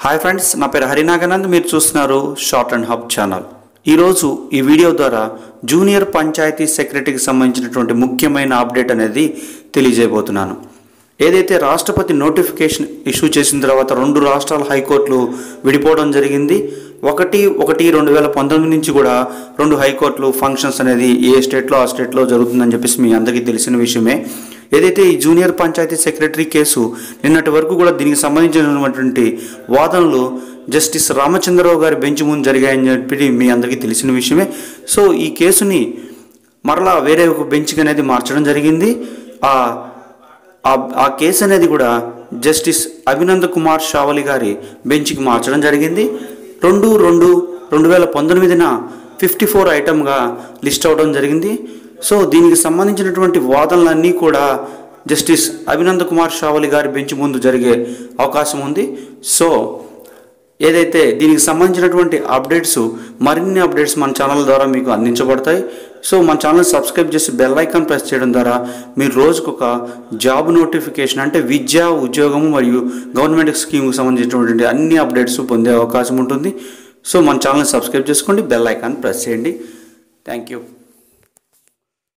hi friends నా పేరు హరినాగనంద్ మీరు చూస్తున్నారు షార్ట్ అండ్ హబ్ ఛానల్ ఈరోజు ఈ వీడియో ద్వారా జూనియర్ పంచాయతీ సెక్రటరీకి సంబంధించినటువంటి ముఖ్యమైన అప్డేట్ అనేది తెలియజేయబోతున్నాను ఏదైతే రాష్ట్రపతి నోటిఫికేషన్ ఇష్యూ చేసిన తర్వాత రెండు రాష్ట్రాల హైకోర్టులు విడిపోవడం జరిగింది ఒకటి ఒకటి రెండు వేల పంతొమ్మిది నుంచి కూడా రెండు హైకోర్టులు ఫంక్షన్స్ అనేది ఏ స్టేట్లో ఆ స్టేట్లో జరుగుతుందని చెప్పేసి మీ అందరికీ తెలిసిన విషయమే ఏదైతే ఈ జూనియర్ పంచాయతీ సెక్రటరీ కేసు నిన్నటి వరకు కూడా దీనికి సంబంధించినటువంటి వాదనలు జస్టిస్ రామచంద్రరావు గారి బెంచ్ ముందు జరిగాయని చెప్పి మీ అందరికీ తెలిసిన విషయమే సో ఈ కేసుని మరలా వేరే ఒక బెంచ్కి అనేది మార్చడం జరిగింది ఆ ఆ- ఆ కేసు అనేది కూడా జస్టిస్ అభినంద్ కుమార్ షావలి గారి బెంచ్కి మార్చడం జరిగింది రెండు రెండు రెండు వేల పంతొమ్మిదిన ఫిఫ్టీ ఫోర్ ఐటమ్గా లిస్ట్ అవడం జరిగింది సో దీనికి సంబంధించినటువంటి వాదనలన్నీ కూడా జస్టిస్ అభినంద్ కుమార్ షావలి గారి బెంచ్ ముందు జరిగే అవకాశం ఉంది సో ఏదైతే దీనికి సంబంధించినటువంటి అప్డేట్స్ మరిన్ని అప్డేట్స్ మన ఛానల్ ద్వారా మీకు అందించబడతాయి సో మన ఛానల్ సబ్స్క్రైబ్ చేసి బెల్ ఐకాన్ ప్రెస్ చేయడం ద్వారా మీరు రోజుకు ఒక జాబ్ నోటిఫికేషన్ అంటే విద్య ఉద్యోగం మరియు గవర్నమెంట్ స్కీమ్కి సంబంధించినటువంటి అన్ని అప్డేట్స్ పొందే అవకాశం ఉంటుంది సో మన ఛానల్ సబ్స్క్రైబ్ చేసుకోండి బెల్ ఐకాన్ ప్రెస్ చేయండి థ్యాంక్ యూ